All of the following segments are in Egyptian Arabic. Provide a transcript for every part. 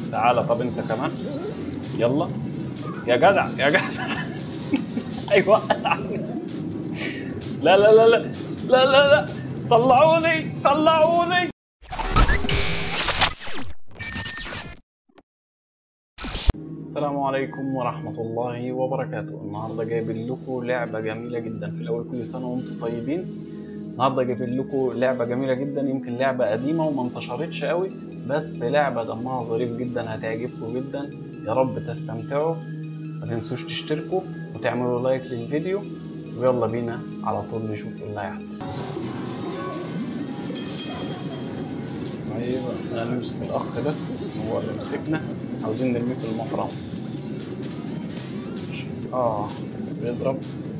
تعالى طب انت كمان يلا يا جدع يا جدع ايوه لا لا لا لا لا لا لا طلعوني طلعوني السلام عليكم ورحمة الله وبركاته النهاردة جايب لكم لعبة جميلة جدا في الأول كل سنة وأنتم طيبين النهاردة جايب لكم لعبة جميلة جدا يمكن لعبة قديمة وما انتشرتش قوي بس لعبة دمها ظريف جدا هتعجبكم جدا يا رب تستمتعوا ما تنسوش تشتركوا وتعملوا لايك للفيديو ويلا بينا على طول نشوف ايه اللي هيحصل ايوه احنا نمسك الاخ ده هو اللي مسكنا عاوزين نرميه في المفرمة اه بيضرب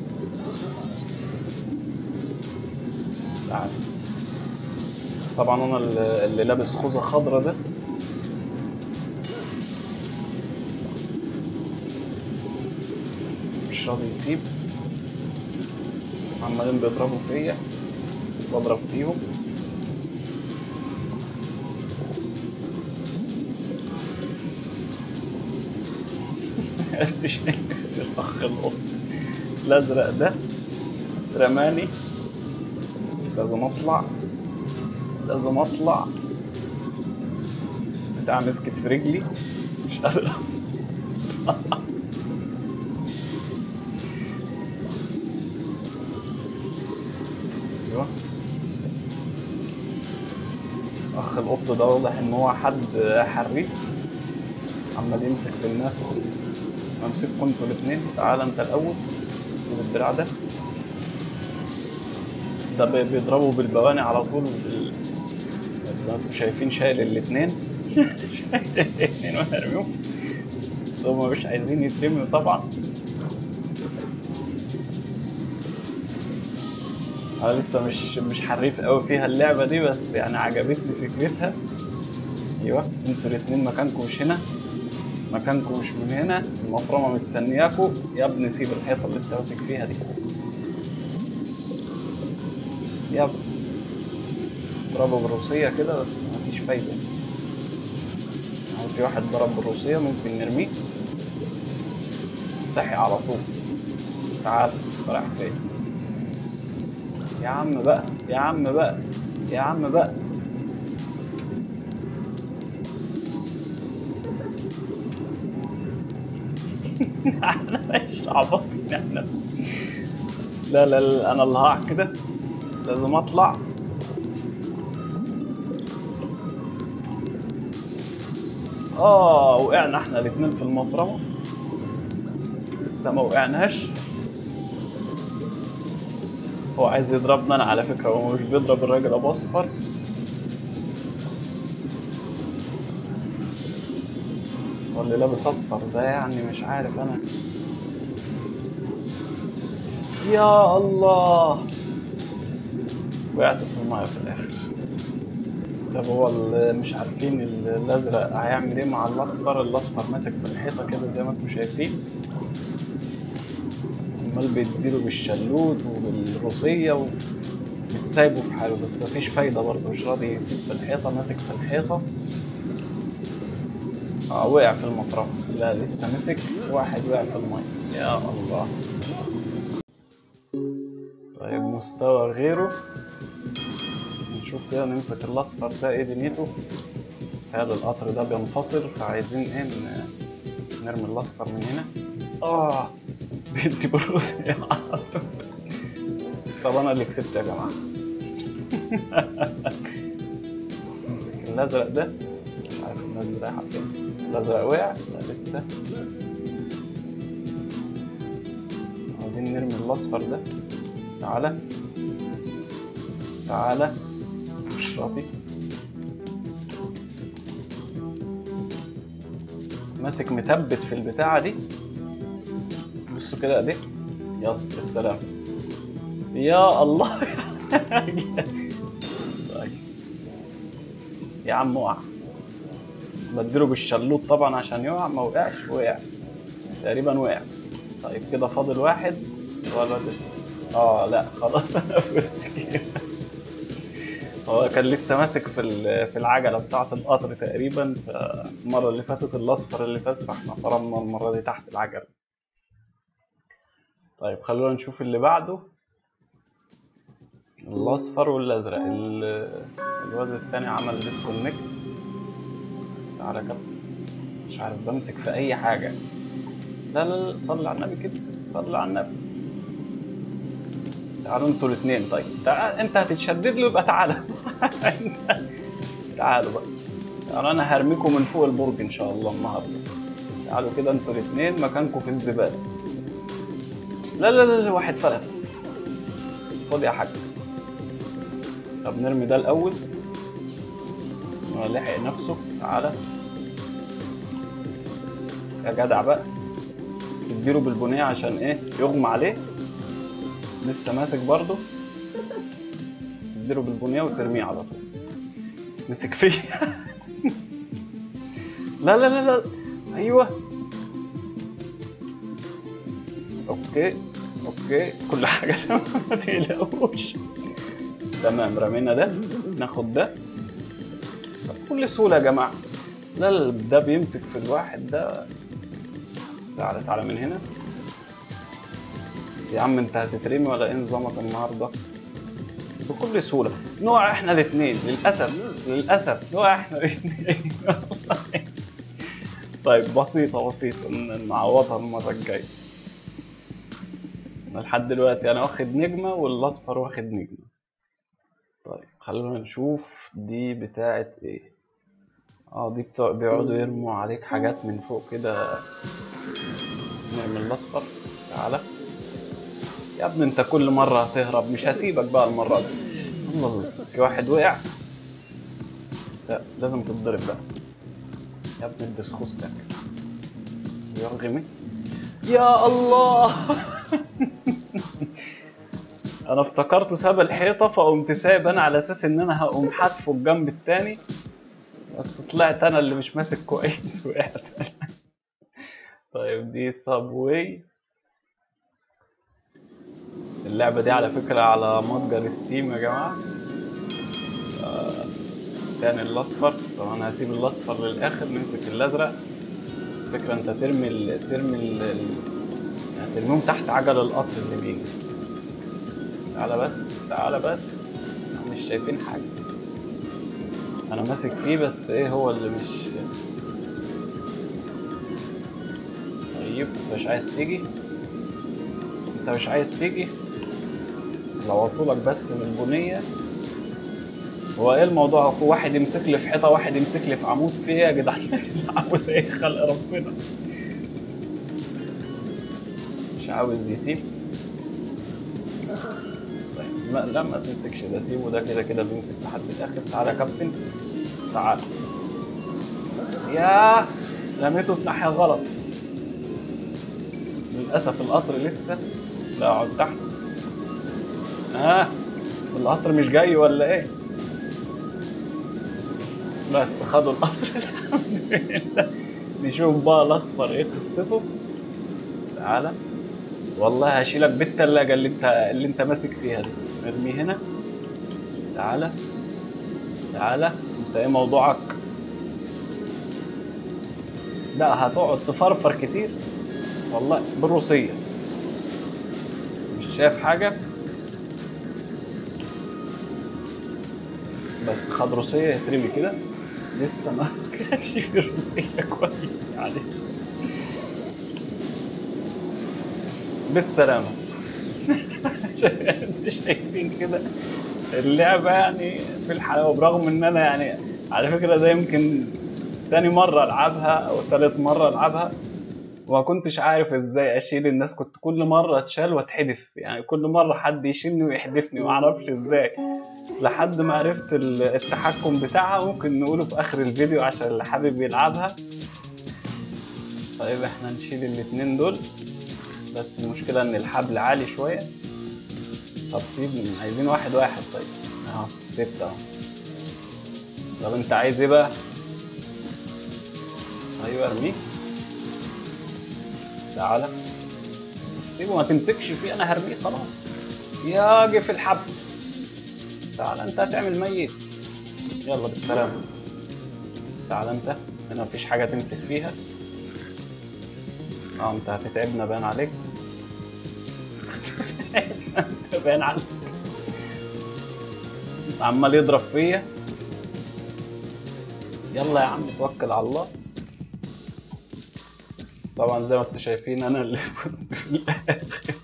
تعال طبعا انا اللي اللي لابس خوذة خضرا ده مش راضي يسيب عمالين بيضربوا فيا بضرب فيهم قديش الاخ القط الازرق ده رماني لازم اطلع لازم اطلع بتاع مسكت في رجلي مش قادر ايوه اخ القط ده واضح ان هو حد حريف عمال يمسك في الناس امسككم انتوا الاثنين تعال انت الاول سيب الدراع ده ده بي- بيضربوا بالبواني على طول بال... ده انتوا شايفين شايل الاثنين شايل الاثنين وهرميهم بس هما مش عايزين يترموا طبعا انا لسه مش مش حريف قوي فيها اللعبه دي بس يعني عجبتني فكرتها ايوه انتوا الاثنين مكانكم مش هنا مكانكم مش من هنا المفرمه مستنياكوا يا ابني سيب الحيطه اللي انت ماسك فيها دي يا ابني ضربه بالروسيه كده بس مفيش فايده لو في واحد ضرب بالروسيه ممكن نرميه صحي على طول تعال رايح فين يا عم بقى يا عم بقى يا عم بقى احنا مش عبطين احنا لا لا لا انا اللي هقع كده لازم اطلع اه وقعنا احنا الاتنين في المفرمه لسه ما وقعناش هو عايز يضربنا انا على فكره هو مش بيضرب الراجل ابو اصفر هو اللي لابس اصفر ده يعني مش عارف انا يا الله وقعت في المايه في الاخر طب هو اللي مش عارفين ال- الازرق هيعمل ايه مع الاصفر الاصفر ماسك في الحيطه كده زي ما انتم شايفين عمال بيديله بالشلوت وبالروسيه و... مش سايبه في حاله بس مفيش فايده برضه مش راضي يسيب في الحيطه ماسك في الحيطه اه وقع في المفرمة لا لسه مسك واحد وقع في المية يا الله طيب مستوى غيره نشوف كده نمسك الاصفر ده ايه دنيته هذا القطر ده بينفصل فعايزين ايه ن- نرمي الاصفر من هنا اه بيدي بالروسيا طب انا اللي كسبت يا جماعه نمسك الازرق ده مش عارف الناس دي رايحه فين الازرق وقع لا لسه عايزين نرمي الاصفر ده تعالى تعالى اشربي ماسك مثبت في البتاعة دي بصوا كده ايديه يلا بالسلامة يا الله طيب. يا عم وقع بديله بالشلوط طبعا عشان يقع ما وقعش وقع تقريبا وقع طيب كده فاضل واحد هو الواد اه لا خلاص انا فزت كده هو كان لسه ماسك في ال- في العجله بتاعه القطر تقريبا فالمره اللي فاتت الاصفر اللي فاز فاحنا فرمنا المره دي تحت العجله طيب خلونا نشوف اللي بعده الاصفر والازرق ال- الواد التاني عمل ديسكونكت تعالى كده مش عارف بمسك في اي حاجه لا لا لا صلي على النبي كده صلي على النبي تعالوا انتوا الاثنين طيب تعال انت هتتشدد له يبقى تعالى تعالوا بقى تعالوا انا هرميكم من فوق البرج ان شاء الله النهارده تعالوا كده انتوا الاثنين مكانكم في الزباله لا لا لا لا واحد فلت خد يا حاج طب نرمي ده الاول هو لحق نفسه تعالى يا جدع بقى تديله بالبنيه عشان ايه يغمى عليه لسه ماسك برضه تديله بالبنيه وترميه على طول مسك فيه لا لا لا لا ايوه اوكي اوكي كل حاجه تمام ما تقلقوش تمام رمينا ده ناخد ده بكل سهوله يا جماعه لا لا ده بيمسك في الواحد ده تعالى تعالى من هنا يا عم انت هتترمي ولا ايه نظامك النهارده بكل سهوله نقع احنا الاثنين للاسف للاسف نقع احنا الاثنين طيب بسيطه بسيطه ن- نعوضها المره الجايه أنا لحد دلوقتي انا واخد نجمه والاصفر واخد نجمه طيب خلونا نشوف دي بتاعت ايه اه دي بتوع بيقعدوا يرموا عليك حاجات من فوق كده نعمل الاصفر تعالى يا ابني انت كل مرة هتهرب مش هسيبك بقى المرة دي الله الله في واحد وقع لا لازم تتضرب بقى يا ابني البس خوذتك يرغمي يا الله انا افتكرته ساب الحيطة فقمت سايب انا على اساس ان انا هقوم حاتفه الجنب التاني بس طلعت انا اللي مش ماسك كويس وقعت طيب دي صابوي اللعبة دي على فكرة على متجر ستيم يا جماعة آه، تاني الأصفر طبعا أنا هسيب الأصفر للآخر نمسك الأزرق فكرة أنت ترمي ال ترمي ال يعني ترميهم تحت عجل القطر اللي بيجي تعالى بس تعالى بس مش شايفين حاجة أنا ماسك فيه بس إيه هو اللي مش طيب مش عايز تيجي انت مش عايز تيجي لو عطولك بس من البنية هو ايه الموضوع هو واحد يمسك لي في حيطة واحد يمسك لي في عمود في ايه يا جدعان عاوز ايه خلق ربنا مش عاوز يسيب طيب ما لا ما تمسكش ده سيبه ده كده كده بيمسك لحد الاخر تعالى يا كابتن تعال يا رميته في ناحية غلط للأسف القطر لسه لا اقعد تحت ها آه. القطر مش جاي ولا ايه بس خدوا القطر الحمد لله نشوف بقى الاصفر ايه قصته تعالى والله هشيلك بالتلاجة اللي انت اللي انت ماسك فيها دي ارمي هنا تعالى تعالى انت ايه موضوعك لا هتقعد تفرفر كتير والله بالروسية مش شايف حاجة بس خد روسية يترمي كده لسه ما كانش في روسية كويس معلش بالسلامة شايفين كده اللعبة يعني في الحلاوة برغم ان انا يعني على فكرة ده يمكن تاني مرة العبها او تالت مرة العبها وما كنتش عارف ازاي اشيل الناس كنت كل مره اتشال واتحدف يعني كل مره حد يشيلني ويحدفني ما اعرفش ازاي لحد ما عرفت ال- التحكم بتاعها ممكن نقوله في اخر الفيديو عشان اللي حابب يلعبها طيب احنا نشيل الاتنين دول بس المشكله ان الحبل عالي شويه طب سيب عايزين واحد واحد طيب اهو سبت اهو طب انت عايز ايه بقى ايوه ارميه تعالى سيبه ما تمسكش فيه انا هرميه خلاص يا جه في الحبل تعال انت هتعمل ميت يلا بالسلامة تعال انت هنا مفيش حاجة تمسك فيها اه انت هتتعبنا باين عليك انت باين عليك عمال يضرب فيا يلا يا عم توكل على الله طبعا زي ما انتم شايفين انا اللي كنت في الاخر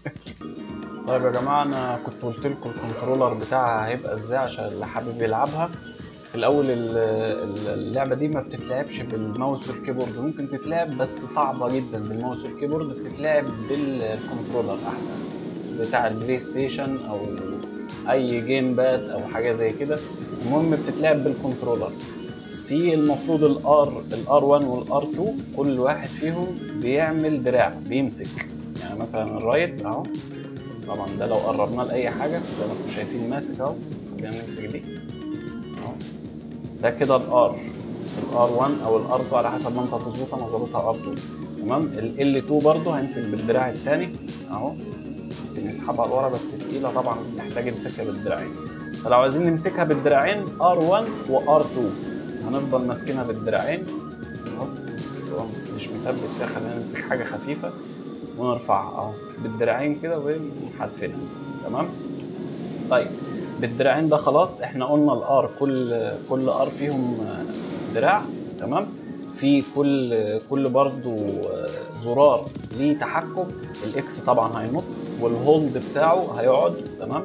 طيب يا جماعه انا كنت قلت لكم الكنترولر بتاعها هيبقى ازاي عشان اللي حابب يلعبها في الاول ال- ال- اللعبه دي ما بتتلعبش بالماوس والكيبورد ممكن تتلعب بس صعبه جدا بالماوس والكيبورد بتتلعب بالكنترولر احسن بتاع البلاي ستيشن او اي جيم باد او حاجه زي كده المهم بتتلعب بالكنترولر في المفروض الار الار 1 والار 2 كل واحد فيهم بيعمل دراع بيمسك يعني مثلا الرايت اهو طبعا ده لو قربناه لاي حاجه زي ما انتم شايفين ماسك اهو خلينا نمسك دي اهو ده كده الار الار 1 او الار 2 على حسب ما انت هتظبطها انا ظابطها ار 2 تمام ال 2 برضه هيمسك بالدراع الثاني اهو ممكن نسحبها لورا بس تقيله طبعا محتاج يمسكها بالدراعين فلو عايزين نمسكها بالدراعين ار1 وار2 هنفضل ماسكينها بالدراعين اهو بس هو مش مثبت كده خلينا نمسك حاجه خفيفه ونرفعها اهو بالدراعين كده ونحدفنها تمام طيب بالدراعين ده خلاص احنا قلنا الار كل كل ار فيهم دراع تمام في كل كل برضو زرار ليه تحكم الاكس طبعا هينط والهولد بتاعه هيقعد تمام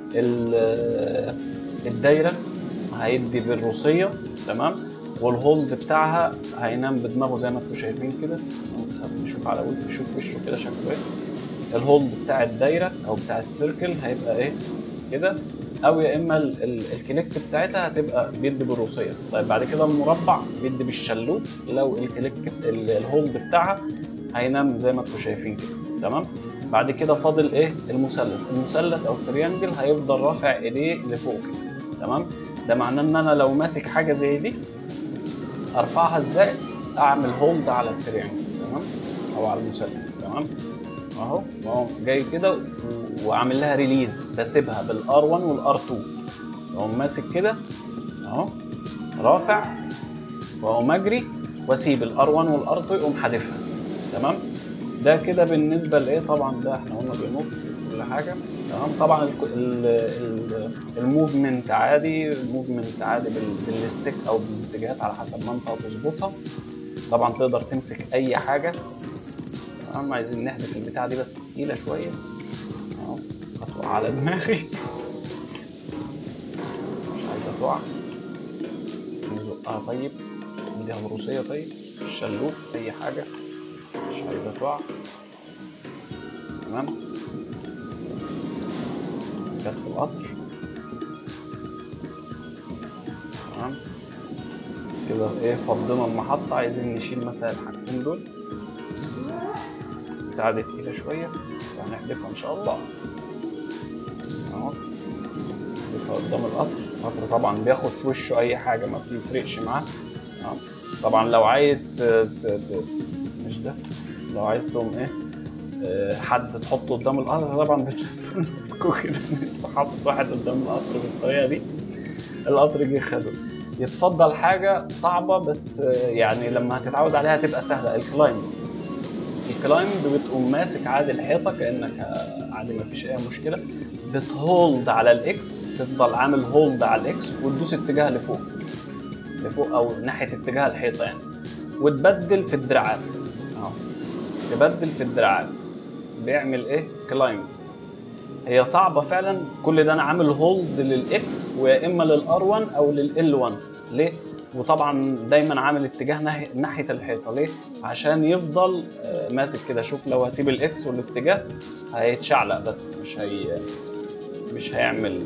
ال- الدايره هيدي بالروسيه تمام والهولد بتاعها هينام بدماغه زي ما انتم شايفين كده نشوف على وشه نشوف وشه كده شكله ايه الهولد بتاع الدايره او بتاع السيركل هيبقى ايه كده او يا اما ال- ال- الكليك بتاعتها هتبقى بيدي بالروسيه طيب بعد كده المربع بيدي بالشلوت لو الكليك ال- الهولد بتاعها هينام زي ما انتم شايفين كده تمام بعد كده فاضل ايه المثلث المثلث او التريانجل هيفضل رافع ايديه لفوق كده تمام ده معناه ان انا لو ماسك حاجه زي دي ارفعها ازاي اعمل هولد على التريانجل تمام او على المثلث تمام اهو اهو جاي كده و- وعامل لها ريليز بسيبها بالار 1 والار 2 اقوم ماسك كده اهو رافع واقوم اجري واسيب الار 1 والار 2 يقوم حادفها تمام ده كده بالنسبه لايه طبعا ده احنا قلنا بينط كل حاجه تمام طبعا ال- ال- ال- الموفمنت عادي الموفمنت عادي بال- بالستيك او بالاتجاهات على حسب ما انت هتظبطها طبعا تقدر تمسك اي حاجه تمام عايزين نحذف البتاعه دي بس تقيله شويه اهو هتقع على دماغي مش عايزه تقع نزقها طيب نديها بروسيه طيب الشلوت اي حاجه مش عايزه تقع تمام جت في القطر تمام كده ايه فضينا المحطة عايزين نشيل مثلا الحاجتين دول بتاع دي تقيلة شوية بس هنحذفها ان شاء الله اهو نحذفها قدام القطر القطر طبعا بياخد في وشه اي حاجة ما بيفرقش معاه تمام طبعا لو عايز ت... ت... ت... مش ده لو عايز تقوم ايه آه، حد تحطه قدام القطر طبعا بتمسكوه كده انت حاطط واحد قدام القطر بالطريقه دي القطر جه خده يتفضل حاجه صعبه بس آه، يعني لما هتتعود عليها هتبقى سهله الكلايمب الكلايمب بتقوم ماسك عادي الحيطه كانك آه، عادي ما فيش اي مشكله بتهولد على الاكس تفضل عامل هولد على الاكس وتدوس اتجاه لفوق لفوق او ناحيه اتجاه الحيطه يعني وتبدل في الدراعات اهو تبدل في الدراعات بيعمل ايه كلايمب هي صعبه فعلا كل ده انا عامل هولد للاكس ويا اما للار 1 او لل 1 ليه وطبعا دايما عامل اتجاه ناحيه ناحيه الحيطه ليه عشان يفضل آه، ماسك كده شوف لو هسيب الاكس والاتجاه هيتشعلق بس مش هي مش هيعمل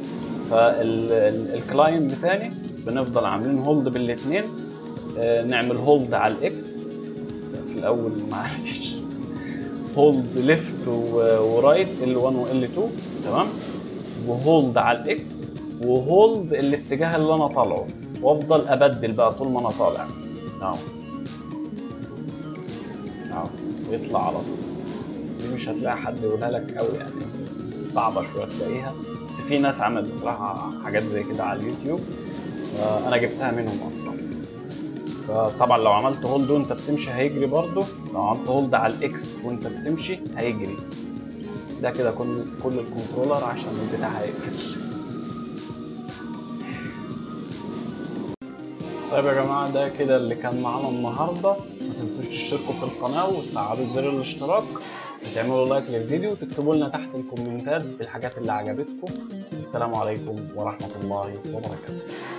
فالكلاينت تاني بنفضل عاملين هولد بالاثنين نعمل هولد على الاكس في الاول معلش هولد ليفت ورايت ال 1 وال 2 تمام وهولد على الاكس وهولد الاتجاه اللي انا طالعه وافضل ابدل بقى طول ما انا طالع اهو اهو ويطلع على طول دي مش هتلاقي حد يقولها لك قوي يعني صعبه شويه تلاقيها بس في ناس عملت بصراحه حاجات زي كده على اليوتيوب انا جبتها منهم اصلا فطبعا لو عملت هولد وانت بتمشي هيجري برضه لو عملت هولد على الاكس وانت بتمشي هيجري ده كده كل كل الكنترولر عشان البتاع هيقفل طيب يا جماعة ده كده اللي كان معانا النهاردة ما تنسوش تشتركوا في القناة وتفعلوا زر الاشتراك وتعملوا لايك للفيديو وتكتبوا لنا تحت الكومنتات الحاجات اللي عجبتكم السلام عليكم ورحمة الله وبركاته